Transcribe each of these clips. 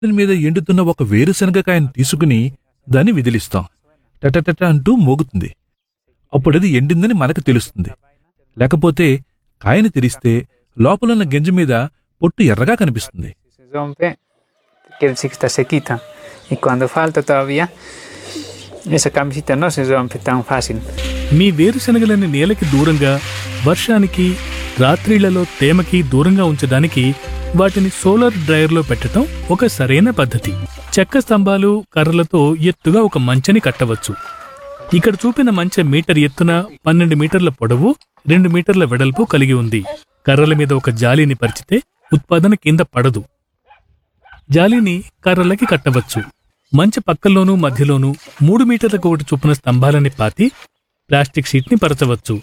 దాని మీద ఎండుతున్న ఒక వేరుశనగకాయను తీసుకుని దాన్ని విదిలిస్తాం టటటట అంటూ మోగుతుంది అప్పుడది ఎండిందని మనకు తెలుస్తుంది లేకపోతే కాయని తెరిస్తే లోపలున్న గింజ మీద పొట్టు ఎర్రగా కనిపిస్తుంది se rompe, que sí está sequita. Y cuando falta todavía, esa camisita no se rompe tan fácil. మీ వేరుశనగలని నేలకి దూరంగా వర్షానికి రాత్రిళ్లలో తేమకి దూరంగా ఉంచడానికి వాటిని సోలార్ డ్రైయర్లో పెట్టడం ఒక సరైన పద్ధతి చెక్క స్తంభాలు కర్రలతో ఎత్తుగా ఒక మంచెని కట్టవచ్చు ఇక్కడ చూపిన మంచె మీటర్ ఎత్తున పన్నెండు మీటర్ల పొడవు రెండు మీటర్ల వెడల్పు కలిగి ఉంది కర్రల మీద ఒక జాలీని పరిచితే ఉత్పాదన కింద పడదు జాలీని కర్రలకి కట్టవచ్చు మంచె పక్కల్లోనూ మధ్యలోనూ మూడు మీటర్లకు ఒకటి చొప్పున స్తంభాలని పాతి ప్లాస్టిక్ షీట్ని పరచవచ్చు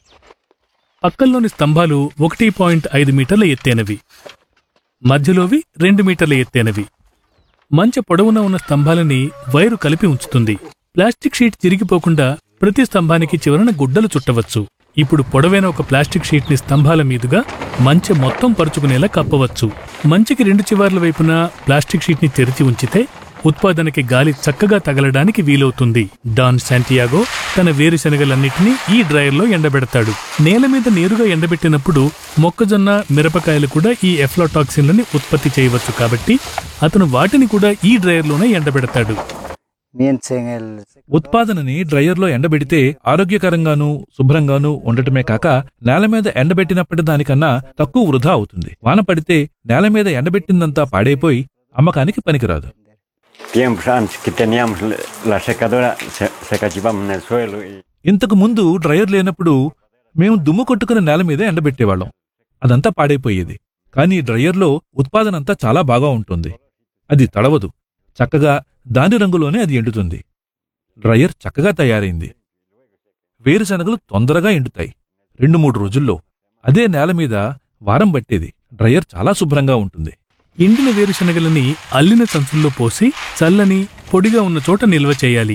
పక్కల్లోని స్తంభాలు ఒకటి పాయింట్ ఐదు మీటర్ల ఎత్తైనవి మధ్యలోవి రెండు మీటర్ల ఎత్తైనవి మంచె పొడవున ఉన్న స్తంభాలని వైరు కలిపి ఉంచుతుంది ప్లాస్టిక్ షీట్ చిరిగిపోకుండా ప్రతి స్తంభానికి చివరన గుడ్డలు చుట్టవచ్చు ఇప్పుడు పొడవైన ఒక ప్లాస్టిక్ షీట్ ని స్తంభాల మీదుగా మంచె మొత్తం పరుచుకునేలా కప్పవచ్చు మంచెకి రెండు చివర్ల వైపున ప్లాస్టిక్ షీట్ ని తెరిచి ఉంచితే ఉత్పాదనకి గాలి చక్కగా తగలడానికి వీలవుతుంది డాన్ శాంటియాగో తన వేరుశనగలన్నిటినీ ఈ డ్రైయర్లో ఎండబెడతాడు నేల మీద నేరుగా ఎండబెట్టినప్పుడు మొక్కజొన్న మిరపకాయలు కూడా ఈ ఎఫ్లోటాక్సిన్లని ఉత్పత్తి చేయవచ్చు కాబట్టి అతను వాటిని కూడా ఈ డ్రైయర్లోనే ఎండబెడతాడు Mientras en el ఉత్పాదనని డ్రయర్లో ఎండబెడితే ఆరోగ్యకరంగానూ శుభ్రంగానూ ఉండటమే కాక నేల మీద ఎండబెట్టినప్పటి దానికన్నా తక్కువ వృధా అవుతుంది వాన పడితే నేల మీద ఎండబెట్టిందంతా పాడైపోయి అమ్మకానికి పనికిరాదు tiempos antes que teníamos la- la secadora, se, se cachivamos en el suelo y ఇంతకు ముందు డ్రయర్ లేనప్పుడు మేము దుమ్ము కొట్టుకున్న నేల మీద ఎండబెట్టేవాళ్ళం అదంతా పాడైపోయేది కానీ డ్రయర్లో ఉత్పాదనంతా చాలా బాగా ఉంటుంది అది తడవదు చక్కగా దాని రంగులోనే అది ఎండుతుంది డ్రయర్ చక్కగా తయారైంది వేరుశనగలు తొందరగా ఎండుతాయి రెండు మూడు రోజుల్లో అదే నేల మీద వారం పట్టేది డ్రయర్ చాలా శుభ్రంగా ఉంటుంది ఎండిన వేరుశనగలని అల్లిన సంచుల్లో పోసి చల్లని పొడిగా ఉన్న చోట నిల్వ చేయాలి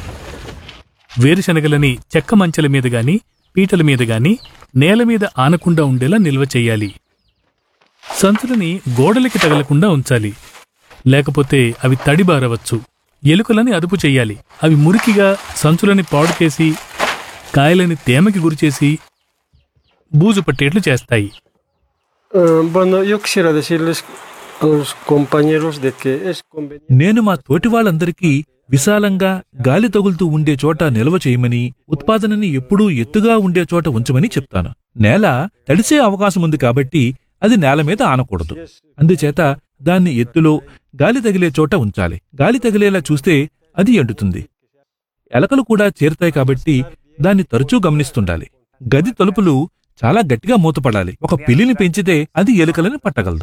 వేరుశనగలని చెక్క మంచెల మీద గాని పీటల మీద గాని నేల మీద ఆనకుండా ఉండేలా నిల్వ చేయాలి సంచులని గోడలకి తగలకుండా ఉంచాలి లేకపోతే అవి తడిబారవచ్చు ఎలుకలని అదుపు చెయ్యాలి అవి మురికిగా సంచులని పాడు చేసి కాయలని తేమకి గురిచేసి బూజు పట్టేట్లు చేస్తాయి Eh, bueno, yo quisiera decirles a los compañeros de que es conveniente. నేను మా తోటి వాళ్ళందరికీ విశాలంగా గాలి తగులుతూ ఉండే చోట నిల్వ చేయమని ఉత్పాదనని ఎప్పుడూ ఎత్తుగా ఉండే చోట ఉంచమని చెప్తాను నేల తడిసే అవకాశం ఉంది కాబట్టి అది నేల మీద ఆనకూడదు అందుచేత దాన్ని ఎత్తులో గాలి తగిలే చోట ఉంచాలి గాలి తగిలేలా చూస్తే అది ఎండుతుంది ఎలకలు కూడా చేరుతాయి కాబట్టి దాన్ని తరచూ గమనిస్తుండాలి గది తలుపులు చాలా గట్టిగా మూతపడాలి ఒక పిల్లిని పెంచితే అది ఎలుకలని పట్టగలదు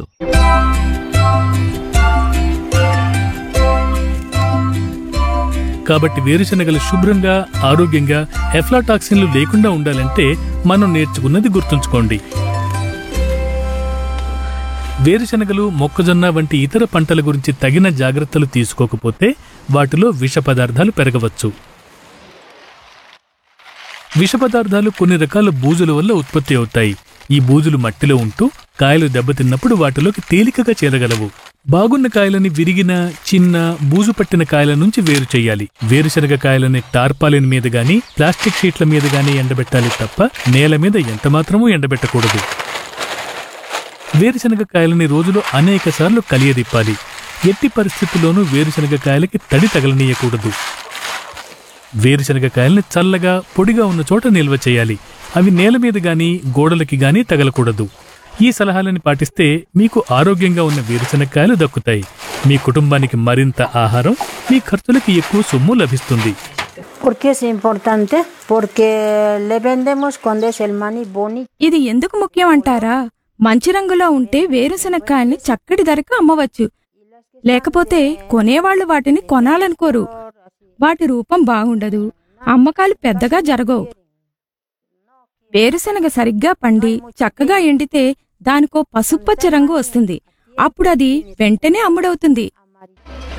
కాబట్టి వేరుశనగలు శుభ్రంగా ఆరోగ్యంగా ఎఫ్లాటాక్సిన్లు లేకుండా ఉండాలంటే మనం నేర్చుకున్నది గుర్తుంచుకోండి వేరుశనగలు మొక్కజొన్న వంటి ఇతర పంటల గురించి తగిన జాగ్రత్తలు తీసుకోకపోతే వాటిలో విష పదార్థాలు పెరగవచ్చు విష పదార్థాలు కొన్ని రకాల బూజుల వల్ల ఉత్పత్తి అవుతాయి ఈ బూజులు మట్టిలో ఉంటూ కాయలు దెబ్బతిన్నప్పుడు వాటిలోకి తేలికగా చేరగలవు బాగున్న కాయలని విరిగిన చిన్న బూజు పట్టిన కాయల నుంచి వేరు చేయాలి వేరుశనగ కాయలని టార్పాలిన్ మీద గాని ప్లాస్టిక్ షీట్ల మీద గాని ఎండబెట్టాలి తప్ప నేల మీద ఎంతమాత్రమూ ఎండబెట్టకూడదు వేరుశనగ కాయలని రోజులో అనేక సార్లు కలియదిప్పాలి ఎట్టి పరిస్థితుల్లోనూ వేరుశనగ కాయలకి తడి తగలనీయకూడదు వేరుశనగ కాయల్ని చల్లగా పొడిగా ఉన్న చోట నిల్వ చేయాలి అవి నేల మీద గాని గోడలకి గాని తగలకూడదు ఈ సలహాలని పాటిస్తే మీకు ఆరోగ్యంగా ఉన్న వేరుశనగకాయలు దక్కుతాయి మీ కుటుంబానికి మరింత ఆహారం మీ ఖర్చులకి ఎక్కువ సొమ్ము లభిస్తుంది ¿Por qué es importante? Porque le vendemos cuando es el maní bonito. ఇది ఎందుకు ముఖ్యం అంటారా మంచి రంగులో ఉంటే వేరుశనక్కాయల్ని చక్కటి ధరకు అమ్మవచ్చు లేకపోతే కొనేవాళ్లు వాటిని కొనాలనుకోరు వాటి రూపం బాగుండదు అమ్మకాలు పెద్దగా జరగవు వేరుశనగ సరిగ్గా పండి చక్కగా ఎండితే దానికో పసుపచ్చ రంగు వస్తుంది అప్పుడు అది వెంటనే అమ్ముడవుతుంది